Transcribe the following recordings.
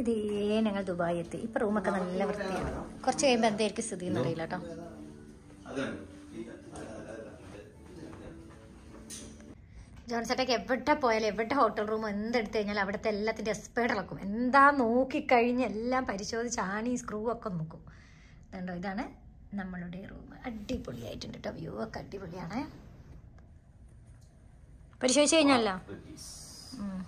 ഇതേ ഞങ്ങൾ ദുബായി എത്തി ഇപ്പൊ റൂമൊക്കെ നല്ല വൃത്തിയാണ് കുറച്ച് കഴിയുമ്പോൾ എന്തായിരിക്കും സ്ഥിതി എന്നറിയില്ല കേട്ടോ ജോൺസേട്ടയ്ക്ക് എവിടെ പോയാലും എവിടെ ഹോട്ടൽ റൂം എന്തെടുത്ത് കഴിഞ്ഞാൽ അവിടുത്തെ എല്ലാത്തിൻ്റെ എക്സ്പേർട്ട് ഇളക്കും എന്താ നോക്കിക്കഴിഞ്ഞ് എല്ലാം പരിശോധിച്ച് ആണി സ്ക്രൂ ഒക്കെ നോക്കും കണ്ടോ ഇതാണ് നമ്മളുടെ റൂം അടിപൊളിയായിട്ടുണ്ട് കേട്ടോ വ്യൂ ഒക്കെ അടിപൊളിയാണ് പരിശോധിച്ച് കഴിഞ്ഞല്ലോ ഉം.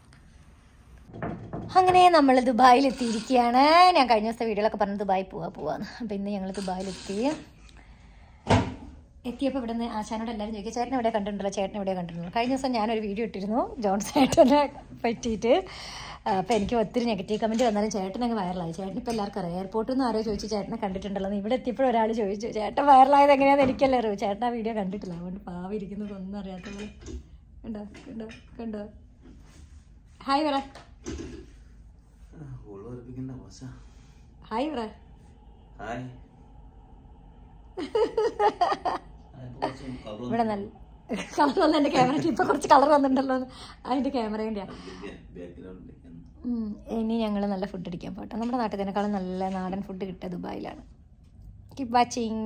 അങ്ങനെ നമ്മൾ ദുബായിൽ എത്തിയിരിക്കുകയാണ് ഞാൻ കഴിഞ്ഞ ദിവസത്തെ വീഡിയോയിലൊക്കെ പറഞ്ഞു ദുബായി പോവാ പോവാന്ന് അപ്പം ഇന്ന് ഞങ്ങൾ ദുബായിലെത്തി എത്തിയപ്പോൾ ഇവിടെ നിന്ന് ആശാനോട് എല്ലാവരും ചോദിക്കുക ചേട്ടൻ എവിടെ കണ്ടിട്ടുണ്ടല്ലോ ചേട്ടൻ എവിടെ കണ്ടിട്ടുണ്ടല്ലോ കഴിഞ്ഞ ദിവസം ഞാനൊരു വീഡിയോ ഇട്ടിരുന്നു ജോൺസ് ചേട്ടനെ പറ്റിയിട്ട് അപ്പോൾ എനിക്ക് ഒത്തിരി നെഗറ്റീവ് കമൻറ്റ് വന്നാലും ചേട്ടൻ അങ്ങ് വൈറലായി ചേട്ടൻ ഇപ്പോൾ എല്ലാവർക്കും അറിയാം എയർപോർട്ടിൽ നിന്ന് ആരോ ചോദിച്ചു ചേട്ടനെ കണ്ടിട്ടുണ്ടല്ലോ എന്ന് ഇവിടെ എത്തിയപ്പോൾ ഒരാൾ ചോദിച്ചു ചേട്ടൻ വൈറലായത് എങ്ങനെയാണെന്ന് എനിക്കല്ലേ അറിയൂ ചേട്ടൻ ആ വീഡിയോ കണ്ടിട്ടില്ല അതുകൊണ്ട് പാവം ഇരിക്കുന്നത് ഒന്നും അറിയാത്ത പോലെ കണ്ടോ കണ്ടോ കണ്ടോ ഹായ് പറ ഉള്ളവർപ്പിക്കണ്ട മോശ ഹായ് പറ ഹായ് ഇവിടെ നല്ല കളർ വന്ന എൻ്റെ ക്യാമറ ഇപ്പൊ കുറച്ച് കളർ വന്നിട്ടുണ്ടല്ലോ എന്ന്. അതിന്റെ ക്യാമറേൻ്റെ ബാക്ക്ഗ്രൗണ്ടിലേക്ക് ഇനി ഞങ്ങൾ നല്ല ഫുഡ് അടിക്കാൻ പോട്ടെ നമ്മുടെ നാട്ടിൽ നല്ല നാടൻ ഫുഡ് കിട്ടുക ദുബായിലാണ് കീപ് വാച്ചിങ്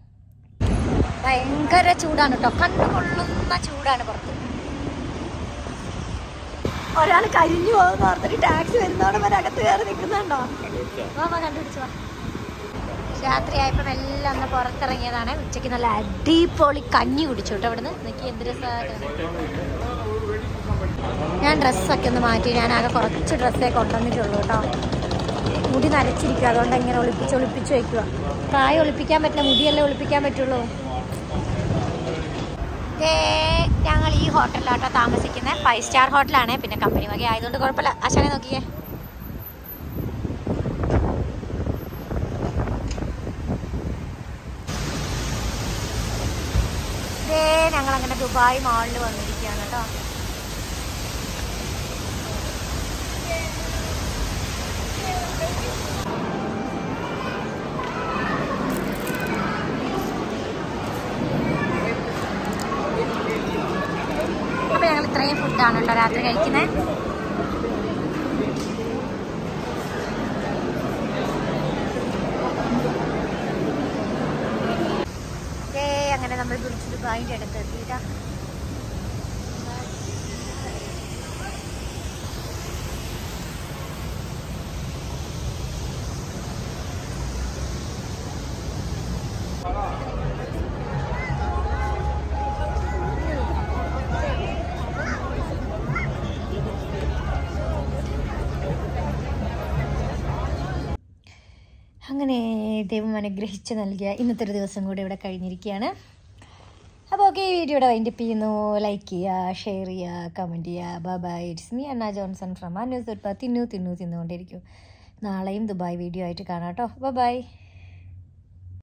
ഭയങ്കര ചൂടാണ് കേട്ടോ കണ്ണു കൊള്ളുന്ന ചൂടാണ് പുറത്ത് ഒരാൾ കരിഞ്ഞു പോകുന്ന ഓർത്തിട്ട് ടാക്സി വരുന്നോടെ വരെ അകത്ത് കയറി നിൽക്കുന്നുണ്ടോ വാ കണ്ടുപിടിച്ചു വാ രാത്രിയായപ്പോൾ എല്ലാം ഒന്ന് പുറത്തിറങ്ങിയതാണ് ഉച്ചയ്ക്ക് നല്ല അടിപൊളി കഞ്ഞി കുടിച്ചു കേട്ടോ ഇവിടുന്ന് എനിക്ക് എന്ത് രസമാണ് ഞാൻ ഡ്രസ്സൊക്കെ ഒന്ന് മാറ്റി ഞാൻ ആകെ കുറച്ച് ഡ്രസ്സേ കൊണ്ടുവന്നിട്ടുള്ളൂ കേട്ടോ മുടി നരച്ചിരിക്കുക അതുകൊണ്ട് ഇങ്ങനെ ഒളിപ്പിച്ച് ഒളിപ്പിച്ച് വെക്കുക പ്രായം ഒളിപ്പിക്കാൻ പറ്റില്ല മുടിയല്ലേ ഒളിപ്പിക്കാൻ പറ്റുള്ളൂ ദേ, ഞങ്ങൾ ഈ ഹോട്ടലിലാട്ടോ താമസിക്കുന്നത് ഫൈവ് സ്റ്റാർ ഹോട്ടലാണ് പിന്നെ കമ്പനി വക ആയതുകൊണ്ട് കുഴപ്പമില്ല അശനെ നോക്കിയേ ദേ ഞങ്ങൾ അങ്ങനെ ദുബായ് മാളിൽ വന്നിരിക്കുകയാണ് കേട്ടോ അപ്പൊ ഞങ്ങൾ ഇത്രയും ഫുഡാണ് കേട്ടോ രാത്രി കഴിക്കുന്നത് ദേ അങ്ങനെ നമ്മൾ ബുർജ് ദുബായിന്റെ അടുത്ത് എത്തിയിട്ടാ അങ്ങനെ ദൈവം അനുഗ്രഹിച്ച് നൽകിയ ഇന്നത്തെ ഒരു ദിവസം കൂടി ഇവിടെ കഴിഞ്ഞിരിക്കുകയാണ് അപ്പോൾ ഓക്കെ ഈ വീഡിയോയുടെ വൈൻഡപ്പ് ചെയ്യുന്നു ലൈക്ക് ചെയ്യുക ഷെയർ ചെയ്യുക കമൻറ്റ് ചെയ്യുക bye bye it's me Anna Johnson from ആ ന്യൂസ് തിന്നു തിന്നു തിന്നുകൊണ്ടിരിക്കും നാളെയും ദുബായ് വീഡിയോ ആയിട്ട് കാണാം കേട്ടോ ബൈ